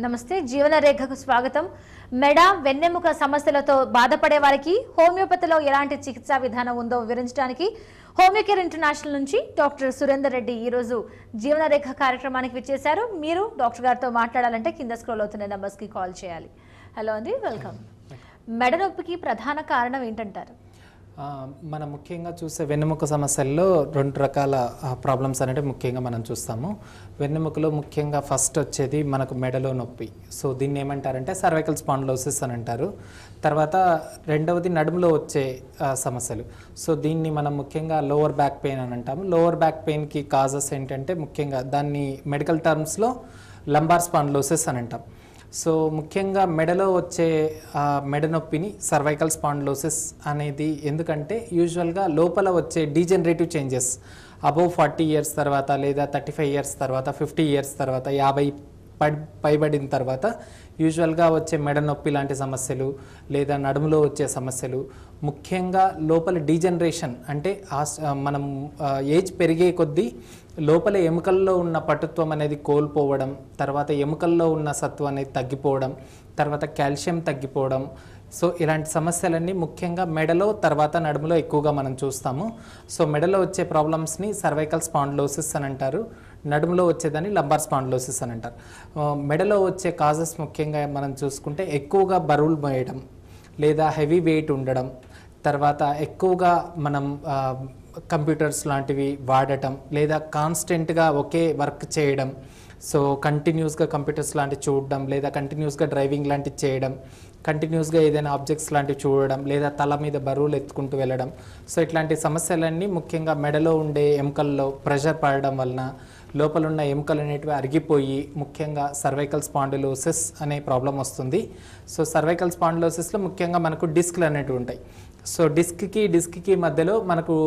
నమస్తే జీవన రేఖకు స్వాగతం మెడ వెన్నెముక సమస్యలతో బాధపడే వారికి హోమియోపతిలో ఎలాంటి చికిత్సా విధానం ఉందో వివరించడానికి హోమియోకేర్ ఇంటర్నేషనల్ నుంచి డాక్టర్ సురేందర్ రెడ్డి ఈ రోజు జీవన రేఖ కార్యక్రమానికి విచ్చేశారు మీరు డాక్టర్ గారితో మాట్లాడాలంటే కింద స్క్రోల్ అవుతున్న numbers కి కాల్ చేయాలి హలో అండి వెల్కమ్ మెడ నొప్పికి ప్రధాన కారణం ఏంటంటారు ఆ, మనం ముఖ్యంగా చూసే వెన్నెముక సమస్యల్లో రెండు రకాల ప్రాబ్లమ్స్ అనేవి ముఖ్యంగా మనం చూస్తాము వెన్నెముకలో ముఖ్యంగా ఫస్ట్ వచ్చేది మనకు మెడలో నొప్పి సో దీన్ని ఏమంటారంటే సర్వైకల్ స్పాండ్లోసిస్ అని అంటారు తర్వాత రెండవది నడుములో వచ్చే ఆ, సమస్యలు సో దీన్ని మనం ముఖ్యంగా లోవర్ బ్యాక్ పెయిన్ అని అంటాము లోవర్ బ్యాక్ పెయిన్కి కాజెస్ ఏంటంటే ముఖ్యంగా దాన్ని మెడికల్ టర్మ్స్లో లంబార్ స్పాండ్లోసిస్ అని అంటాం సో ముఖ్యంగా మెడలో వచ్చే ఆ, మెడ నొప్పిని సర్వైకల్ స్పాండ్లోసిస్ అనేది ఎందుకంటే యూజువల్గా లోపల వచ్చే degenerative changes above forty years తర్వాత లేదా థర్టీ ఫైవ్ ఇయర్స్ తర్వాత ఫిఫ్టీ ఇయర్స్ తర్వాత యాభై పడి పైబడిన తర్వాత యూజువల్గా వచ్చే మెడ నొప్పి లాంటి సమస్యలు లేదా నడుములో వచ్చే సమస్యలు ముఖ్యంగా లోపల డీజనరేషన్ అంటే ఆస్- ఆ, మనం ఆ, ఏజ్ పెరిగే కొద్దీ లోపల ఎముకల్లో ఉన్న పటుత్వం అనేది కోల్పోవడం తర్వాత ఎముకల్లో ఉన్న సత్వం అనేది తగ్గిపోవడం తర్వాత కాల్షియం తగ్గిపోవడం సో ఇలాంటి సమస్యలన్నీ ముఖ్యంగా మెడలో తర్వాత నడుములో ఎక్కువగా మనం చూస్తాము సో మెడలో వచ్చే ప్రాబ్లమ్స్ని సర్వైకల్ స్పాండ్లోసిస్ అని అంటారు నడుములో వచ్చేదాన్ని లంబార్ స్పాండ్లోసిస్ అని అంటారు ఆ, మెడలో వచ్చే కాజెస్ ముఖ్యంగా మనం చూసుకుంటే ఎక్కువగా బరువులు మోయడం లేదా హెవీ వెయిట్ ఉండడం తర్వాత ఎక్కువగా మనం ఆ, కంప్యూటర్స్ లాంటివి వాడటం లేదా కాన్స్టెంట్గా ఒకే వర్క్ చేయడం సో కంటిన్యూస్గా కంప్యూటర్స్ లాంటివి చూడడం లేదా కంటిన్యూస్గా డ్రైవింగ్ లాంటివి చేయడం కంటిన్యూస్గా ఏదైనా ఆబ్జెక్ట్స్ లాంటివి చూడడం లేదా తల మీద బరువులు ఎత్తుకుంటూ వెళ్ళడం సో ఇట్లాంటి సమస్యలన్నీ ముఖ్యంగా మెడలో ఉండే ఎముకల్లో ప్రెషర్ పడడం వలన లోపల ఉన్న ఎముకలు అనేటివి అరిగిపోయి ముఖ్యంగా సర్వైకల్ స్పాండిలోసిస్ అనే ప్రాబ్లం వస్తుంది సో సర్వైకల్ స్పాండిలోసిస్లో ముఖ్యంగా మనకు డిస్క్లు అనేటివి ఉంటాయి సో డిస్క్కి డిస్క్కి మధ్యలో మనకు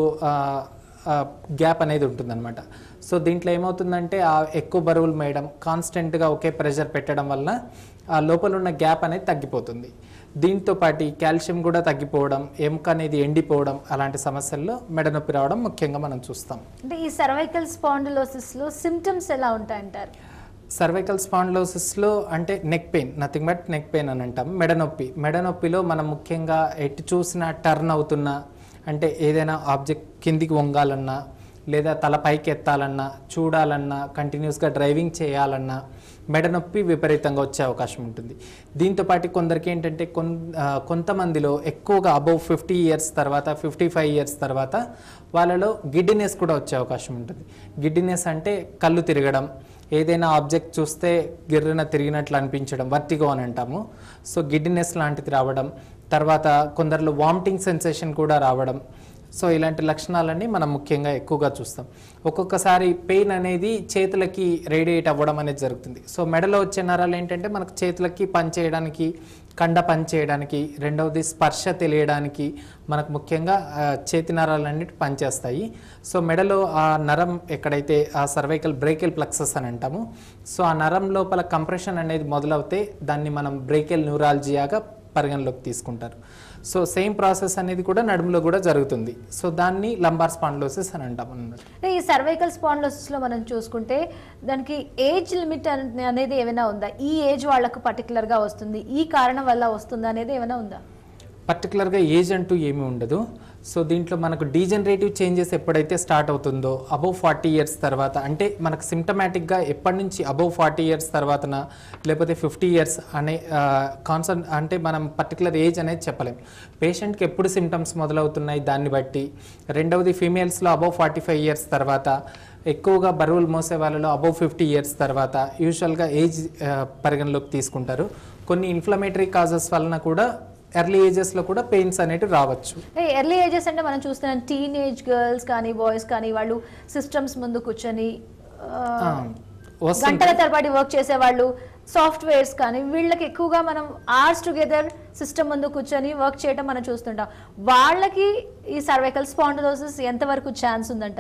గ్యాప్ అనేది ఉంటుందన్నమాట సో దీంట్లో ఏమవుతుందంటే ఆ ఎక్కువ బరువులు మేయడం కాన్స్టెంట్గా ఒకే ప్రెషర్ పెట్టడం వలన ఆ లోపల ఉన్న గ్యాప్ అనేది తగ్గిపోతుంది దీంతో పాటు కాల్షియం కూడా తగ్గిపోవడం ఎముక అనేది ఎండిపోవడం అలాంటి సమస్యల్లో మెడ నొప్పి రావడం ముఖ్యంగా మనం చూస్తాం అంటే ఈ సర్వైకల్ స్పాండిలోసిస్ లో సిమ్టమ్స్ ఎలా ఉంటాయంటారు సర్వైకల్ స్పాండ్లోసిస్లో అంటే neck pain nothing but neck pain అని అంటాం మెడ నొప్పి మెడ నొప్పిలో మనం ముఖ్యంగా ఎటు చూసినా టర్న్ అవుతున్నా అంటే ఏదైనా ఆబ్జెక్ట్ కిందికి వంగాలన్నా లేదా తల పైకి ఎత్తాలన్నా చూడాలన్నా కంటిన్యూస్గా డ్రైవింగ్ చేయాలన్నా మెడ నొప్పి విపరీతంగా వచ్చే అవకాశం ఉంటుంది దీంతోపాటు కొందరికి ఏంటంటే కొన్ ఆ, కొంతమందిలో ఎక్కువగా అబౌవ్ ఫిఫ్టీ ఇయర్స్ తర్వాత ఫిఫ్టీ ఫైవ్ ఇయర్స్ తర్వాత వాళ్ళలో గిడ్డినెస్ కూడా వచ్చే అవకాశం ఉంటుంది గిడ్డినెస్ అంటే కళ్ళు తిరగడం ఏదైనా ఆబ్జెక్ట్ చూస్తే గిర్రన తిరిగినట్లు అనిపించడం వర్టిగో అని అంటాము సో గిడ్డినెస్ లాంటిది రావడం తర్వాత కొందరిలో వామిటింగ్ సెన్సేషన్ కూడా రావడం సో ఇలాంటి లక్షణాలన్నీ మనం ముఖ్యంగా ఎక్కువగా చూస్తాం ఒక్కొక్కసారి పెయిన్ అనేది చేతులకి రేడియేట్ అవ్వడం అనేది జరుగుతుంది సో మెడలో వచ్చే నరాలు ఏంటంటే మనకు చేతులకి పని చేయడానికి కండ పని చేయడానికి రెండవది స్పర్శ తెలియడానికి మనకు ముఖ్యంగా ఆ, చేతి నరాలన్నిటి పనిచేస్తాయి సో మెడలో ఆ నరం ఎక్కడైతే ఆ సర్వైకల్ బ్రేకెల్ ప్లక్సస్ అని అంటాము సో ఆ నరం లోపల కంప్రెషన్ అనేది మొదలవుతే దాన్ని మనం బ్రేకెల్ న్యూరాలజియాగా పరిగణలోకి తీసుకుంటారు సో సేమ్ ప్రాసెస్ అనేది కూడా నడుములో కూడా జరుగుతుంది సో దాన్ని లంబార్ స్పాండ్లోసిస్ అని అంటాం అన్నమాట అంటే ఈ సర్వైకల్ స్పాండిలోసిస్ లో మనం చూసుకుంటే దానికి ఏజ్ లిమిట్ అనే- అనేది ఏమైనా ఉందా ఈ ఏజ్ వాళ్ళకు పర్టికులర్ గా వస్తుంది ఈ కారణం వల్ల వస్తుందా అనేది ఏమైనా ఉందా పర్టికులర్గా ఏజ్ అంటూ ఏమీ ఉండదు సో దీంట్లో మనకు డీజనరేటివ్ చేంజెస్ ఎప్పుడైతే స్టార్ట్ అవుతుందో అబౌవ్ ఫార్టీ ఇయర్స్ తర్వాత అంటే మనకు సిమ్టమాటిక్గా ఎప్పటి నుంచి అబౌవ్ ఫార్టీ ఇయర్స్ తర్వాతన లేకపోతే ఫిఫ్టీ ఇయర్స్ అనే కాన్సన్ అంటే మనం పర్టికులర్ ఏజ్ అనేది చెప్పలేం పేషెంట్కి ఎప్పుడు సిమ్టమ్స్ మొదలవుతున్నాయి దాన్ని బట్టి రెండవది ఫీమేల్స్లో అబౌవ్ ఫార్టీ ఫైవ్ ఇయర్స్ తర్వాత ఎక్కువగా బరువులు మోసే వాళ్ళలో అబౌవ్ ఫిఫ్టీ ఇయర్స్ తర్వాత యూజువల్గా ఏజ్ పరిగణలోకి తీసుకుంటారు కొన్ని ఇన్ఫ్లమేటరీ కాజెస్ వలన కూడా ఎర్లీ ఏజెస్లో కూడా పెయిన్స్ అనేటివి రావచ్చు ఎర్లీ ఏజెస్ అంటే మనం చూస్తున్నాం టీనేజ్ గర్ల్స్ కానీ బాయ్స్ కానీ వాళ్ళు సిస్టమ్స్ ముందు కూర్చొని ఆ, ఆ, వస్తుంది గంటల తరబడి వర్క్ చేసేవాళ్ళు సాఫ్ట్వేర్స్ కానీ వీళ్ళకి ఎక్కువగా మనం ఆర్స్ టుగెదర్ సిస్టమ్ ముందు కూర్చొని వర్క్ చేయడం మనం చూస్తుంటాం వాళ్ళకి ఈ సర్వైకల్ స్పాండిలోసిస్ ఎంతవరకు ఛాన్స్ ఉందంటారు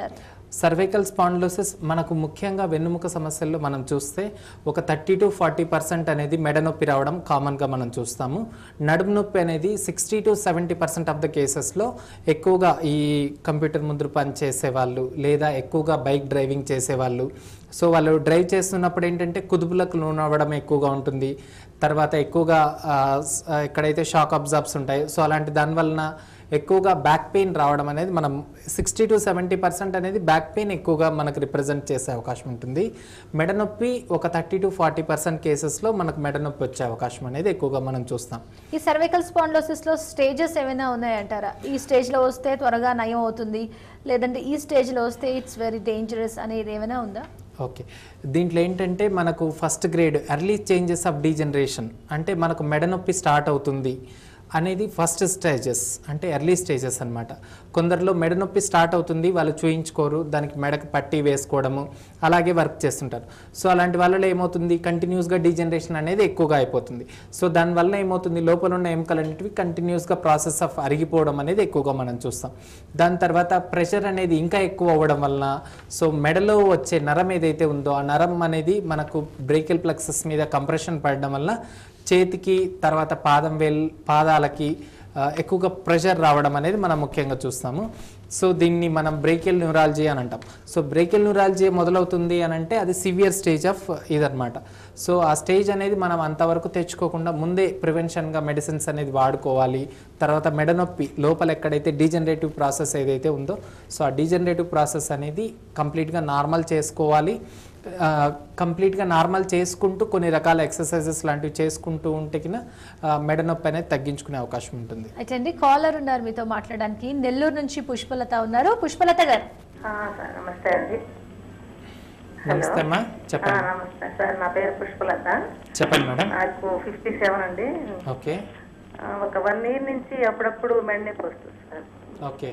సర్వైకల్ స్పాండ్లోసిస్ మనకు ముఖ్యంగా వెన్నుముక సమస్యల్లో మనం చూస్తే ఒక థర్టీ టు ఫార్టీ పర్సెంట్ అనేది మెడ నొప్పి రావడం కామన్గా మనం చూస్తాము నడుము నొప్పి అనేది sixty to seventy percent of the కేసెస్లో ఎక్కువగా ఈ కంప్యూటర్ ముందు పని చేసేవాళ్ళు లేదా ఎక్కువగా బైక్ డ్రైవింగ్ చేసేవాళ్ళు సో వాళ్ళు డ్రైవ్ చేస్తున్నప్పుడు ఏంటంటే కుదుపులకు లోనవ్వడం ఎక్కువగా ఉంటుంది తర్వాత ఎక్కువగా ఆ, స్- ఆ, ఎక్కడైతే షాక్ అబ్జార్బ్స్ ఉంటాయి సో అలాంటి దానివలన ఎక్కువగా బ్యాక్ పెయిన్ రావడం అనేది మనం సిక్స్టీ టు సెవెంటీ పర్సెంట్ అనేది బ్యాక్ పెయిన్ ఎక్కువగా మనకు రిప్రజెంట్ చేసే అవకాశం ఉంటుంది మెడ నొప్పి ఒక థర్టీ టు ఫార్టీ పర్సెంట్ కేసెస్లో మనకు మెడ నొప్పి వచ్చే అవకాశం అనేది ఎక్కువగా మనం చూస్తాం ఈ సర్వైకల్ స్పాండ్లోసిస్ లో స్టేజెస్ ఏమైనా ఉన్నాయంటారా ఈ స్టేజ్ లో వస్తే త్వరగా నయం అవుతుంది లేదంటే ఈ స్టేజ్ లో వస్తే ఇట్స్ వెరీ డేంజరస్ అనేది ఏమైనా ఉందా ఓకే దీంట్లో ఏంటంటే మనకు first grade early changes of degeneration అంటే మనకు మెడ నొప్పి స్టార్ట్ అవుతుంది అనేది ఫస్ట్ స్టేజెస్ అంటే ఎర్లీ స్టేజెస్ అన్నమాట కొందరిలో మెడ నొప్పి స్టార్ట్ అవుతుంది వాళ్ళు చూయించుకోరు దానికి మెడకు పట్టి వేసుకోవడము అలాగే వర్క్ చేస్తుంటారు సో అలాంటి వాళ్ళలో ఏమవుతుంది కంటిన్యూస్గా డీజనరేషన్ అనేది ఎక్కువగా అయిపోతుంది సో దానివల్ల ఏమవుతుంది లోపల ఉన్న ఎముకలన్నిటివి కంటిన్యూస్గా ప్రాసెస్ ఆఫ్ అరిగిపోవడం అనేది ఎక్కువగా మనం చూస్తాం దాని తర్వాత ప్రెషర్ అనేది ఇంకా ఎక్కువ అవ్వడం వలన సో మెడలో వచ్చే నరం ఏదైతే ఉందో ఆ నరం అనేది మనకు బ్రేకిల్ ప్లక్సెస్ మీద కంప్రెషన్ పడడం వల్ల చేతికి తర్వాత పాదం వేల్ పాదాలకి ఆ, ఎక్కువగా ప్రెషర్ రావడం అనేది మనం ముఖ్యంగా చూస్తాము సో దీన్ని మనం బ్రేకిల్ న్యూరాలజీ అని అంటాం సో బ్రేకిల్ న్యూరాలజీ మొదలవుతుంది అని అంటే అది సివియర్ స్టేజ్ ఆఫ్ ఇదనమాట సో ఆ స్టేజ్ అనేది మనం అంతవరకు తెచ్చుకోకుండా ముందే ప్రివెన్షన్గా మెడిసిన్స్ అనేది వాడుకోవాలి తర్వాత మెడ నొప్పి లోపల ఎక్కడైతే డీజనరేటివ్ ప్రాసెస్ ఏదైతే ఉందో సో ఆ డీజనరేటివ్ ప్రాసెస్ అనేది కంప్లీట్గా నార్మల్ చేసుకోవాలి ఆ, కంప్లీట్గా నార్మల్ చేసుకుంటూ కొన్ని రకాల ఎక్సర్సైజెస్ లాంటివి చేసుకుంటూ ఉంటే కిన ఆ, మెడ నొప్పి అనేది తగ్గించుకునే అవకాశం ఉంటుంది అయితే అండి కాలర్ ఉన్నారు మీతో మాట్లాడడానికి నెల్లూరు నుంచి పుష్పలత ఉన్నారు పుష్పలత గారు ఆ, సార్ నమస్తే అండి నమస్తే అమ్మా ఆ, చెప్పండి నమస్తే సార్ నా పేరు పుష్పలత చెప్పండి మేడం నాకు ఫిఫ్టీ సెవెన్ అండి ఓకే ఆ, ఒక వన్ ఇయర్ నుంచి అప్పుడప్పుడు మెడ నొప్పి వస్తుంది సార్ ఓకే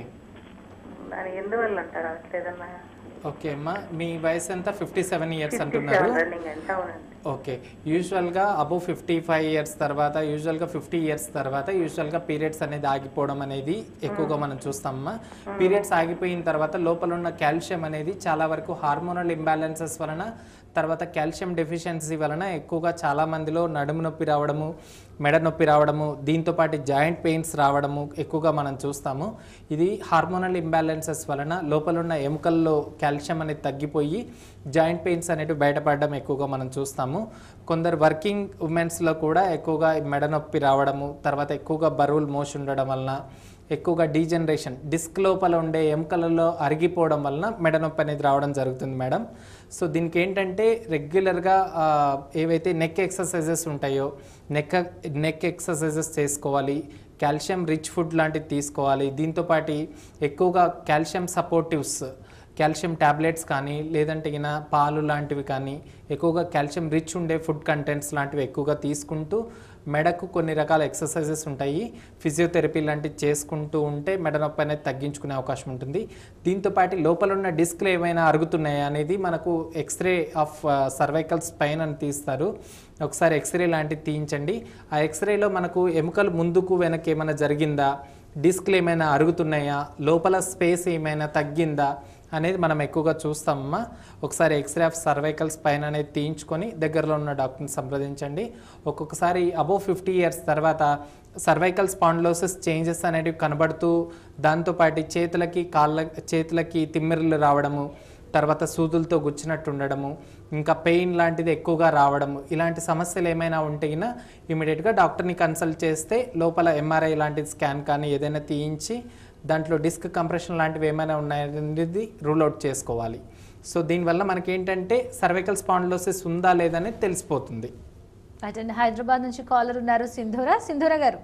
దాని ఎందువల్ల అంటారా లేదన్నా ఓకే అమ్మా మీ వయసు ఎంత ఫిఫ్టీ సెవెన్ ఇయర్స్ ఫిఫ్టీ అంటున్నారు సెవెన్ రన్నింగ్ ఎంత అవునండి ఓకే యూజువల్గా అబౌవ్ ఫిఫ్టీ ఫైవ్ ఇయర్స్ తర్వాత యూజువల్గా ఫిఫ్టీ ఇయర్స్ తర్వాత యూజువల్గా పీరియడ్స్ అనేది ఆగిపోవడం అనేది ఎక్కువగా మనం చూస్తామమ్మా పీరియడ్స్ ఆగిపోయిన తర్వాత లోపల ఉన్న కాల్షియం అనేది చాలా వరకు హార్మోనల్ ఇంబ్యాలెన్సెస్ వలన తర్వాత కాల్షియం డెఫిషియన్సీ వలన ఎక్కువగా చాలా మందిలో నడుము నొప్పి రావడము మెడ నొప్పి రావడము దీంతో పాటు జాయింట్ పెయిన్స్ రావడము ఎక్కువగా మనం చూస్తాము ఇది హార్మోనల్ ఇంబ్యాలెన్సెస్ వలన లోపల ఉన్న ఎముకల్లో కాల్షియం అనేది తగ్గిపోయి జాయింట్ పెయిన్స్ అనేవి బయటపడడం ఎక్కువగా మనం చూస్తాము కొందరు వర్కింగ్ ఉమెన్స్లో కూడా ఎక్కువగా మెడ నొప్పి రావడము తర్వాత ఎక్కువగా బరువులు మోసి ఉండడం వలన ఎక్కువగా డీజనరేషన్ డిస్క్ లోపల ఉండే ఎముకలలో అరిగిపోవడం వలన మెడ నొప్పి అనేది రావడం జరుగుతుంది మేడం సో దీనికి ఏంటంటే రెగ్యులర్గా ఏవైతే నెక్ ఎక్సర్సైజెస్ ఉంటాయో నెక్ నెక్ ఎక్సర్సైజెస్ చేసుకోవాలి కాల్షియం రిచ్ ఫుడ్ లాంటివి తీసుకోవాలి దీంతోపాటు ఎక్కువగా కాల్షియం సపోర్టివ్స్ కాల్షియం ట్యాబ్లెట్స్ కానీ లేదంటే గిన పాలు లాంటివి కానీ ఎక్కువగా కాల్షియం రిచ్ ఉండే ఫుడ్ కంటెంట్స్ లాంటివి ఎక్కువగా తీసుకుంటూ మెడకు కొన్ని రకాల ఎక్సర్సైజెస్ ఉంటాయి ఫిజియోథెరపీ లాంటివి చేసుకుంటూ ఉంటే మెడ నొప్పి అనేది తగ్గించుకునే అవకాశం ఉంటుంది దీంతోపాటు లోపల ఉన్న డిస్క్లు ఏమైనా అరుగుతున్నాయా అనేది మనకు ఎక్స్రే ఆఫ్ సర్వైకల్ స్పైన్ అని తీస్తారు ఒకసారి ఎక్స్రే లాంటివి తీయించండి ఆ ఎక్స్రేలో మనకు ఎముకలు ముందుకు వెనక్కి ఏమైనా జరిగిందా డిస్క్లు ఏమైనా అరుగుతున్నాయా లోపల స్పేస్ ఏమైనా తగ్గిందా అనేది మనం ఎక్కువగా చూస్తామమ్మా ఒకసారి ఎక్స్రే ఆఫ్ సర్వైకల్ స్పైన్ అనేది తీయించుకొని దగ్గరలో ఉన్న డాక్టర్ని సంప్రదించండి ఒక్కొక్కసారి అబోవ్ ఫిఫ్టీ ఇయర్స్ తర్వాత సర్వైకల్ స్పాండ్లోసిస్ చేంజెస్ అనేటివి కనబడుతూ దాంతోపాటు చేతులకి కాళ్ళ చేతులకి తిమ్మిర్లు రావడము తర్వాత సూదులతో గుచ్చినట్టు ఉండడము ఇంకా పెయిన్ లాంటిది ఎక్కువగా రావడము ఇలాంటి సమస్యలు ఏమైనా ఉంటే గిన ఇమీడియట్గా డాక్టర్ని కన్సల్ట్ చేస్తే లోపల ఎంఆర్ఐ లాంటి స్కాన్ కానీ ఏదైనా తీయించి దాంట్లో డిస్క్ కంప్రెషన్ లాంటివి ఏమైనా ఉన్నాయనేది రూల్ అవుట్ చేసుకోవాలి సో దీనివల్ల మనకి ఏంటంటే సర్వైకల్ స్పాండ్లోసిస్ ఉందా లేదనేది తెలిసిపోతుంది అయితే అండి హైదరాబాద్ నుంచి కాలర్ ఉన్నారు సింధూర సింధూర గారు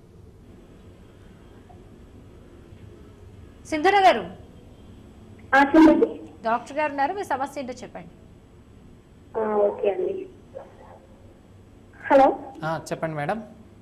సింధూర గారు ఆ, చెప్పండి డాక్టర్ గారు ఉన్నారు మీ సమస్య ఏంటో చెప్పండి ఆ, ఓకే అండి హలో ఆ, చెప్పండి మేడం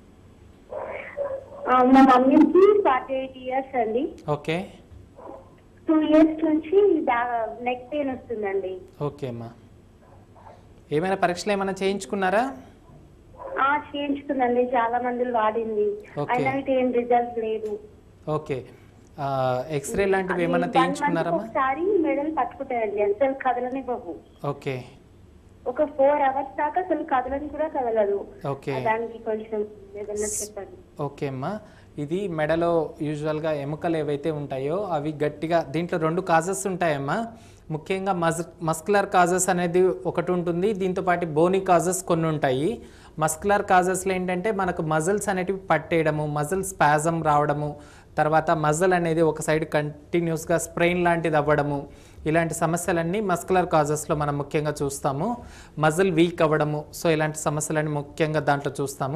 ఆ, మా మమ్మీకి ఫార్టీ ఎయిట్ ఇయర్స్ అండి ఓకే టూ ఇయర్స్ నుంచి నెక్ పెయిన్ వస్తుందండి ఓకే అమ్మా ఏమైనా పరీక్షలు ఏమైనా చేయించుకున్నారా ఆ చేయించుకుందండి చాలా మంది వాడింది Okay. అయినా అయితే ఏం రిజల్ట్ లేదు ఓకే ఎక్స్రే లాంటివి ఏమైనా తీయించుకున్నారమ్మా ఒకసారి మెడల్ పట్టుకుంటాయండి అసలు కదలని బాబు ఓకే ఒక ఫోర్ అవర్స్ దాకా అసలు కదలని కూడా కదలదు ఓకే దానికి కొంచెం ఏదన్నా చెప్పండి ఓకే అమ్మా ఇది మెడలో యూజువల్గా ఎముకలు ఏవైతే ఉంటాయో అవి గట్టిగా దీంట్లో రెండు కాజెస్ ఉంటాయమ్మా ముఖ్యంగా మజ్ మస్కులర్ కాజెస్ అనేది ఒకటి ఉంటుంది దీంతో పాటు బోనీ కాజెస్ కొన్ని ఉంటాయి మస్కులర్ కాజెస్లో ఏంటంటే మనకు మజిల్స్ అనేటివి పట్టేయడము మజిల్ స్పాజం రావడము తర్వాత మజిల్ అనేది ఒక సైడ్ కంటిన్యూస్గా స్ప్రెయిన్ లాంటిది అవ్వడము ఇలాంటి సమస్యలన్నీ మస్కులర్ కాజెస్లో మనం ముఖ్యంగా చూస్తాము మజిల్ వీక్ అవ్వడము సో ఇలాంటి సమస్యలన్నీ ముఖ్యంగా దాంట్లో చూస్తాము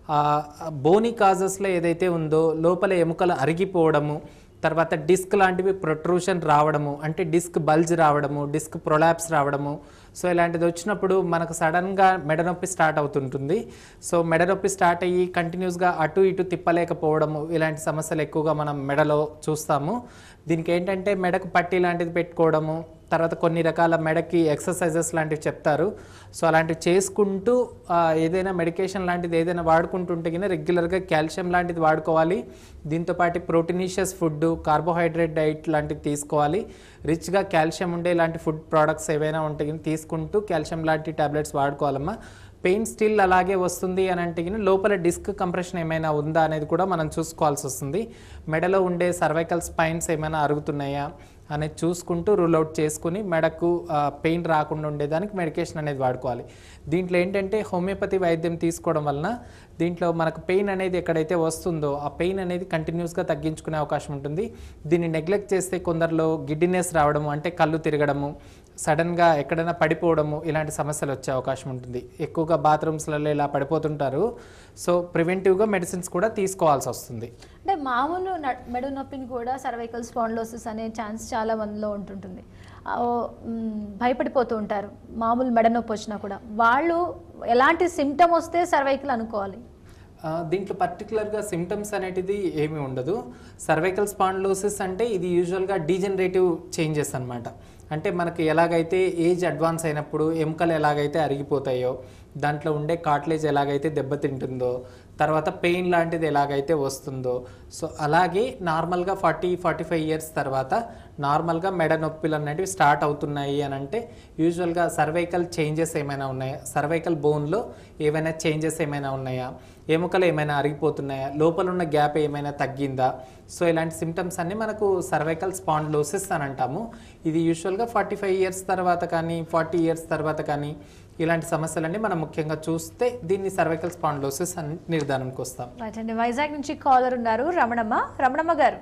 బోనీ కాజెస్లో ఏదైతే ఉందో లోపల ఎముకలు అరిగిపోవడము తర్వాత డిస్క్ లాంటివి ప్రొట్రూషన్ రావడము అంటే డిస్క్ బల్జ్ రావడము డిస్క్ ప్రొలాప్స్ రావడము సో ఇలాంటిది వచ్చినప్పుడు మనకు సడన్గా మెడ నొప్పి స్టార్ట్ అవుతుంటుంది సో మెడ నొప్పి స్టార్ట్ అయ్యి కంటిన్యూస్గా అటు ఇటు తిప్పలేకపోవడము ఇలాంటి సమస్యలు ఎక్కువగా మనం మెడలో చూస్తాము దీనికి ఏంటంటే మెడకు పట్టీ లాంటిది పెట్టుకోవడము తర్వాత కొన్ని రకాల మెడకి ఎక్సర్సైజెస్ లాంటివి చెప్తారు సో అలాంటివి చేసుకుంటూ ఆ, ఏదైనా మెడికేషన్ లాంటిది ఏదైనా వాడుకుంటుంటే కింద రెగ్యులర్గా కాల్షియం లాంటిది వాడుకోవాలి దీంతోపాటు ప్రోటీనిషియస్ ఫుడ్ కార్బోహైడ్రేట్ డైట్ లాంటివి తీసుకోవాలి రిచ్గా కాల్షియం ఉండే ఇలాంటి ఫుడ్ ప్రోడక్ట్స్ ఏవైనా ఉంటే కింద తీసుకుంటూ కాల్షియం లాంటి టాబ్లెట్స్ వాడుకోవాలమ్మా పెయిన్ స్టిల్ అలాగే వస్తుంది అని అంటే కింద లోపల డిస్క్ కంప్రెషన్ ఏమైనా ఉందా అనేది కూడా మనం చూసుకోవాల్సి వస్తుంది మెడలో ఉండే సర్వైకల్ స్పైన్స్ ఏమైనా అరుగుతున్నాయా అనేది చూసుకుంటూ రూల్ అవుట్ చేసుకుని మెడకు పెయిన్ రాకుండా ఉండేదానికి మెడికేషన్ అనేది వాడుకోవాలి దీంట్లో ఏంటంటే హోమియోపతి వైద్యం తీసుకోవడం వలన దీంట్లో మనకు పెయిన్ అనేది ఎక్కడైతే వస్తుందో ఆ పెయిన్ అనేది కంటిన్యూస్గా తగ్గించుకునే అవకాశం ఉంటుంది దీన్ని నెగ్లెక్ట్ చేస్తే కొందరిలో గిడ్డినెస్ రావడము అంటే కళ్ళు తిరగడము సడన్గా ఎక్కడైనా పడిపోవడము ఇలాంటి సమస్యలు వచ్చే అవకాశం ఉంటుంది ఎక్కువగా బాత్రూమ్స్లలో ఇలా పడిపోతుంటారు సో ప్రివెంటివ్గా మెడిసిన్స్ కూడా తీసుకోవాల్సి వస్తుంది అంటే మామూలు న- మెడ నొప్పిని కూడా సర్వైకల్ స్పాండ్లోసిస్ అనే ఛాన్స్ చాలా మందిలో ఉంటుంటుంది ఆ, ఓ, మ్, భయపడిపోతూ ఉంటారు మామూలు మెడ నొప్పి వచ్చినా కూడా వాళ్ళు ఎలాంటి సిమ్టమ్ వస్తే సర్వైకల్ అనుకోవాలి ఆ, దీంట్లో పర్టికులర్గా సిమ్టమ్స్ అనేటిది ఏమీ ఉండదు సర్వైకల్ స్పాండ్లోసిస్ అంటే ఇది యూజువల్గా డీజనరేటివ్ చేంజెస్ అన్నమాట అంటే మనకి ఎలాగైతే ఏజ్ అడ్వాన్స్ అయినప్పుడు ఎముకలు ఎలాగైతే అరిగిపోతాయో దాంట్లో ఉండే కాట్లేజ్ ఎలాగైతే దెబ్బతింటుందో తర్వాత పెయిన్ లాంటిది ఎలాగైతే వస్తుందో సో అలాగే నార్మల్గా ఫార్టీ ఫార్టీ ఫైవ్ ఇయర్స్ తర్వాత నార్మల్గా మెడ నొప్పులు అనేటివి స్టార్ట్ అవుతున్నాయి అని అంటే యూజువల్గా సర్వైకల్ చేంజెస్ ఏమైనా ఉన్నాయా సర్వైకల్ బోన్లో ఏమైనా చేంజెస్ ఏమైనా ఉన్నాయా ఎముకలు ఏమైనా అరిగిపోతున్నాయా లోపల ఉన్న గ్యాప్ ఏమైనా తగ్గిందా సో ఇలాంటి సిమ్టమ్స్ అన్ని మనకు సర్వైకల్ స్పాండ్లోసిస్ అని అంటాము ఇది యూజువల్గా ఫార్టీ ఫైవ్ ఇయర్స్ తర్వాత కానీ ఫార్టీ ఇయర్స్ తర్వాత కానీ ఇలాంటి సమస్యలన్నీ మనం ముఖ్యంగా చూస్తే దీన్ని సర్వైకల్ స్పాండ్లోసిస్ అని నిర్ధారణకు వస్తాం రైట్ అండి వైజాగ్ నుంచి కాలర్ ఉన్నారు రమణమ్మ రమణమ్మ గారు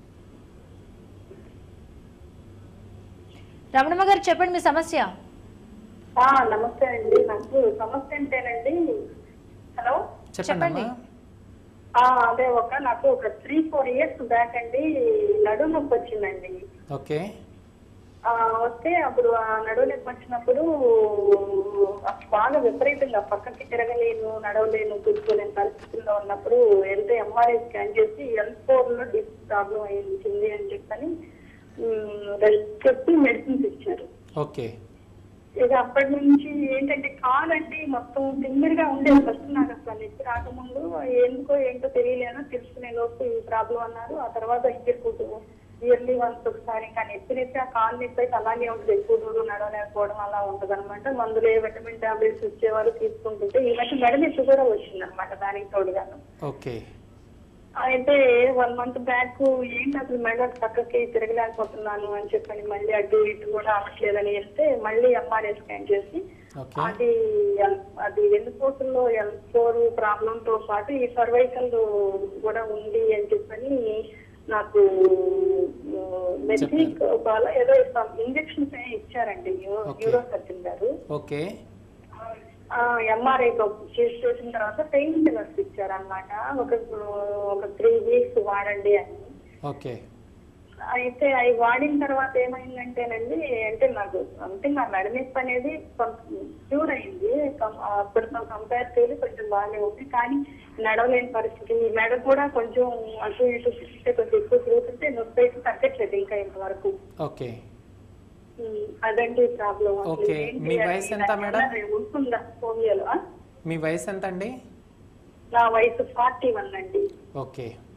రమణమ్మ గారు చెప్పండి మీ సమస్య ఆ, నమస్తే అండి నాకు సమస్య ఏంటేనండి హలో చెప్పండి చెప్పండి. అమ్మా. ఆ, అదే ఒక నాకు ఒక త్రీ ఫోర్ ఇయర్స్ బ్యాక్ అండి నడుము నొప్పి వచ్చిందండి ఓకే ఆ, వస్తే అప్పుడు ఆ నడువు నొప్పి వచ్చినప్పుడు బాగా విపరీతంగా పక్కకి తిరగలేను నడవలేను కూర్చోలేని పరిస్థితుల్లో ఉన్నప్పుడు వెళ్తే ఎంఆర్ఐ స్కాన్ చేసి ఎల్ ఫోర్ లో డిస్క్ ప్రాబ్లం అయింది అని చెప్పని ఉమ్, రెస్ట్ చెప్పి మెడిసిన్స్ ఇచ్చారు ఓకే ఇక అప్పటి నుంచి ఏంటంటే కాల్ అంటే మొత్తం తిమ్మిరిగా ఉండేది ఫస్ట్ నాకు అసలు నొప్పి రాకముందు ఎందుకో ఏంటో తెలియలేను తెలుసుకునే లోపు ఈ ప్రాబ్లం అన్నారు ఆ తర్వాత ఇయర్ ఇయర్లీ వన్స్ ఒకసారి ఇంకా నొప్పి నొప్పి ఆ కాల్ నొప్పి అయితే అలాగే ఉంటుంది ఎక్కువ దూరం నడవలేకపోవడం అలా ఉంటుంది అనమాట మందులు విటమిన్ టాబ్లెట్స్ ఇచ్చేవారు తీసుకుంటుంటే ఈ మధ్య మెడ నొప్పి కూడా వచ్చింది అనమాట దానికి తోడుగాను ఓకే అయితే వన్ మంత్ బ్యాక్ ఏంటి అసలు మెడ పక్కకి తిరగలేకపోతున్నాను అని చెప్పని మళ్ళీ అటు ఇటు కూడా అవ్వట్లేదని వెళ్తే మళ్ళీ ఎంఆర్ఐ స్కాన్ చేసి ఓకే అది ఎల్- అది వెన్నుపూసల్లో ఎల్ ఫోర్ ప్రాబ్లం తో పాటు ఈ సర్వైకల్ కూడా ఉంది అని చెప్పని నాకు మెట్రిక్ ఏదో ఇంజక్షన్స్ ఇచ్చారండి Okay. న్యూరో సర్జన్ గారు ఓకే ఎంఆర్ఐ చేసి చేసిన తర్వాత పెయిన్ కిల్లర్స్ ఇచ్చారన్నమాట ఒక ఒక త్రీ వీక్స్ వాడండి అని ఓకే అయితే అవి వాడిన తర్వాత ఏమైందంటేనండి అంటే నాకు అంటే నా మెడ నొప్పి అనేది క్యూర్ అయింది కం- అప్పటితో కంపేర్ చేసి కొంచెం బాగానే ఉంది కానీ నడవలేని పరిస్థితి ఈ మెడ కూడా కొంచెం అటు ఇటు తిరిగితే కొంచెం ఎక్కువ తిరుగుతుంటే నొప్పి అయితే తగ్గట్లేదు ఇంకా ఇంతవరకు ఓకే ఉమ్, అదండి ప్రాబ్లం Okay. మీ వయసు ఎంత మేడం? ఉంటుందా హోమియోలో మీ వయసు ఎంత అండి నా వయసు ఫార్టీ వన్ అండి ఓకే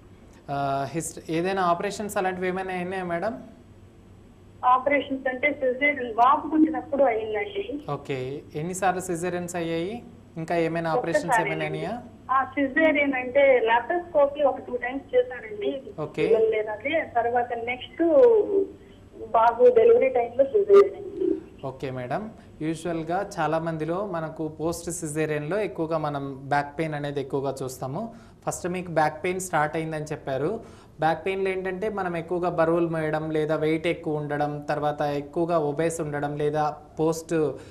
హిస్ట్ ఏదైనా ఆపరేషన్స్ అలాంటివి ఏమైనా అయినాయా మేడం ఆపరేషన్స్ అంటే సిజేరియన్ బాబు పుట్టినప్పుడు అయిందండి ఓకే ఎన్నిసార్లు సిజరియన్స్ అయ్యాయి ఇంకా ఏమైనా ఆపరేషన్స్ ఏమైనా అయినాయా ఆ సిజేరియన్ అంటే లాప్రోస్కోపీ ఒక టూ టైమ్స్ చేశానండి Okay. పిల్లలు లేదండి తర్వాత నెక్స్ట్ బాబు డెలివరీ టైంలో సిజేరియన్ అయింది ఓకే మేడం యూజువల్గా చాలా మందిలో మనకు పోస్ట్ సిజేరియన్లో ఎక్కువగా మనం బ్యాక్ పెయిన్ అనేది ఎక్కువగా చూస్తాము ఫస్ట్ మీకు బ్యాక్ పెయిన్ స్టార్ట్ అయిందని చెప్పారు బ్యాక్ పెయిన్లో ఏంటంటే మనం ఎక్కువగా బరువులు మోయడం లేదా వెయిట్ ఎక్కువ ఉండడం తర్వాత ఎక్కువగా ఒబేస్ ఉండడం లేదా పోస్ట్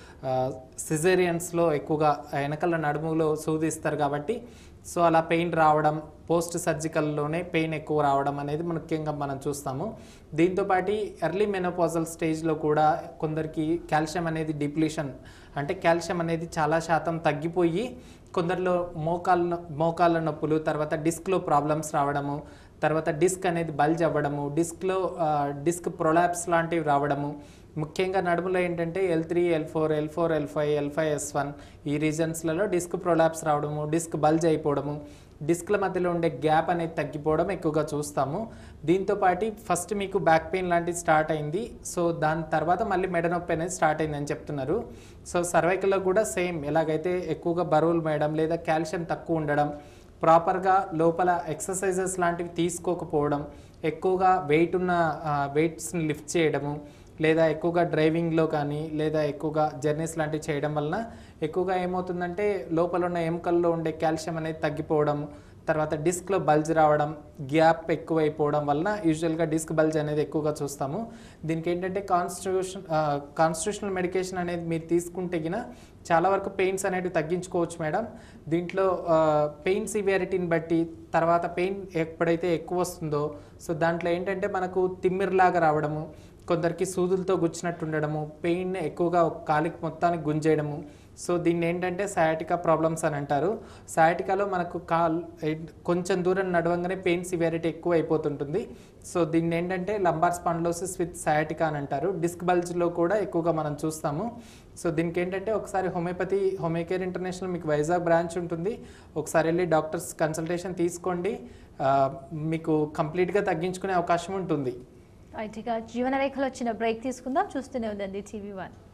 సిజేరియన్స్లో ఎక్కువగా వెనకాల నడుములో సూదిస్తారు కాబట్టి సో అలా పెయిన్ రావడం పోస్ట్ సర్జికల్లోనే పెయిన్ ఎక్కువ రావడం అనేది ముఖ్యంగా మనం చూస్తాము దీంతోపాటు ఎర్లీ మెనోపాజల్ స్టేజ్లో కూడా కొందరికి కాల్షియం అనేది డిప్లీషన్ అంటే కాల్షియం అనేది చాలా శాతం తగ్గిపోయి కొందరిలో మోకాళ్ళ మోకాళ్ళ నొప్పులు తర్వాత డిస్క్లో ప్రాబ్లమ్స్ రావడము తర్వాత డిస్క్ అనేది బల్జ్ అవ్వడము డిస్క్లో డిస్క్ ప్రొలాప్స్ లాంటివి రావడము ముఖ్యంగా నడుములో ఏంటంటే L three L four L four L five L five S one ఈ రీజన్స్లలో డిస్క్ ప్రొలాప్స్ రావడము డిస్క్ బల్జ్ అయిపోవడము డిస్క్ల మధ్యలో ఉండే గ్యాప్ అనేది తగ్గిపోవడం ఎక్కువగా చూస్తాము దీంతో పాటు ఫస్ట్ మీకు బ్యాక్ పెయిన్ లాంటిది స్టార్ట్ అయింది సో దాని తర్వాత మళ్ళీ మెడ నొప్పి అనేది స్టార్ట్ అయిందని చెప్తున్నారు సో సర్వైకల్లో కూడా సేమ్ ఎలాగైతే ఎక్కువగా బరువులు మేయడం లేదా కాల్షియం తక్కువ ఉండడం ప్రాపర్గా లోపల ఎక్సర్సైజెస్ లాంటివి తీసుకోకపోవడం ఎక్కువగా వెయిట్ ఉన్న వెయిట్స్ని లిఫ్ట్ చేయడము లేదా ఎక్కువగా డ్రైవింగ్లో కానీ లేదా ఎక్కువగా జర్నీస్ లాంటివి చేయడం వలన ఎక్కువగా ఏమవుతుందంటే లోపల ఉన్న ఎముకల్లో ఉండే కాల్షియం అనేది తగ్గిపోవడం తర్వాత డిస్క్లో బల్జ్ రావడం గ్యాప్ ఎక్కువైపోవడం వలన యూజువల్గా డిస్క్ బల్జ్ అనేది ఎక్కువగా చూస్తాము దీనికి ఏంటంటే కాన్స్టిట్యూషన్ కాన్స్టిట్యూషనల్ మెడికేషన్ అనేది మీరు తీసుకుంటే గిన చాలా వరకు పెయిన్స్ అనేవి తగ్గించుకోవచ్చు మేడం దీంట్లో పెయిన్ సివియారిటీని బట్టి తర్వాత పెయిన్ ఎప్పుడైతే ఎక్కువ వస్తుందో సో దాంట్లో ఏంటంటే మనకు తిమ్మిరిలాగా రావడము కొందరికి సూదులతో గుచ్చినట్టు ఉండడము పెయిన్ ఎక్కువగా ఒక కాలికి మొత్తానికి గుంజేయడము సో దీన్ని ఏంటంటే సయాటికా ప్రాబ్లమ్స్ అని అంటారు సయాటికాలో మనకు కాల్ ఏ- కొంచెం దూరం నడవంగానే పెయిన్ సివియారిటీ ఎక్కువ అయిపోతుంటుంది సో దీన్ని ఏంటంటే లంబార్ స్పాండ్లోసిస్ విత్ సయాటికా అని అంటారు డిస్క్ బల్జ్లో కూడా ఎక్కువగా మనం చూస్తాము సో దీనికి ఏంటంటే ఒకసారి హోమియోపతి హోమియోకేర్ ఇంటర్నేషనల్ మీకు వైజాగ్ బ్రాంచ్ ఉంటుంది ఒకసారి వెళ్ళి డాక్టర్స్ కన్సల్టేషన్ తీసుకోండి ఆ, మీకు కంప్లీట్గా తగ్గించుకునే అవకాశం ఉంటుంది రైట్ ఇక జీవనరేఖలో వచ్చిన బ్రేక్ తీసుకుందాం చూస్తూనే ఉందండి టీవీ వన్